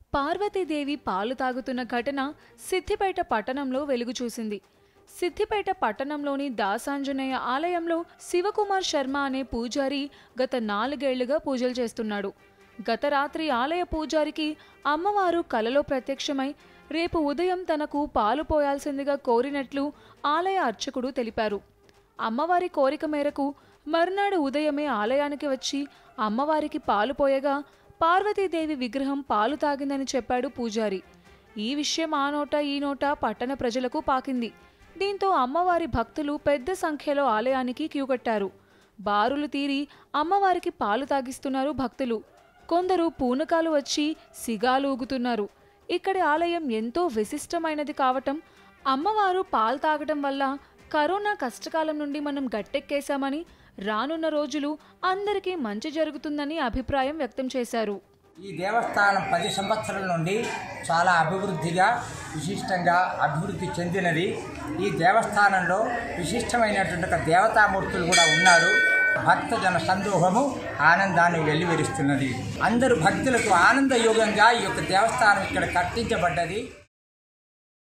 పార్వతీదేవి పాలు తాగుతున్న ఘటన సిద్దిపేట పట్టణంలో వెలుగు చూసింది సిద్దిపేట పట్టణంలోని దాసాంజనేయ ఆలయంలో శివకుమార్ శర్మ అనే పూజారి గత నాలుగేళ్లుగా పూజలు చేస్తున్నాడు గత రాత్రి ఆలయ పూజారికి అమ్మవారు కలలో ప్రత్యక్షమై రేపు ఉదయం తనకు పాలు పోయాల్సిందిగా కోరినట్లు ఆలయ అర్చకుడు తెలిపారు అమ్మవారి కోరిక మేరకు మర్నాడు ఉదయమే ఆలయానికి వచ్చి అమ్మవారికి పాలు పోయగా పార్వతీదేవి విగ్రహం పాలు తాగిందని చెప్పాడు పూజారి ఈ విషయం ఆ నోట ఈ నోట పట్టణ ప్రజలకు పాకింది దీంతో అమ్మవారి భక్తులు పెద్ద సంఖ్యలో ఆలయానికి క్యూ కట్టారు బారులు తీరి అమ్మవారికి పాలు తాగిస్తున్నారు భక్తులు కొందరు పూనకాలు వచ్చి సిగాలు ఊగుతున్నారు ఇక్కడి ఆలయం ఎంతో విశిష్టమైనది కావటం అమ్మవారు పాలు తాగటం వల్ల కరోనా కష్టకాలం నుండి మనం గట్టెక్కేశామని రానున్న రోజులు అందరికీ మంచి జరుగుతుందని అభిప్రాయం వ్యక్తం చేశారు ఈ దేవస్థానం పది సంవత్సరాల నుండి చాలా అభివృద్ధిగా విశిష్టంగా అభివృద్ధి చెందినది ఈ దేవస్థానంలో విశిష్టమైనటువంటి ఒక దేవతామూర్తులు కూడా ఉన్నారు భక్తజన సందోహము ఆనందాన్ని వెల్లివిరుస్తున్నది అందరు భక్తులకు ఆనందయోగంగా ఈ యొక్క దేవస్థానం ఇక్కడ కట్టించబడ్డది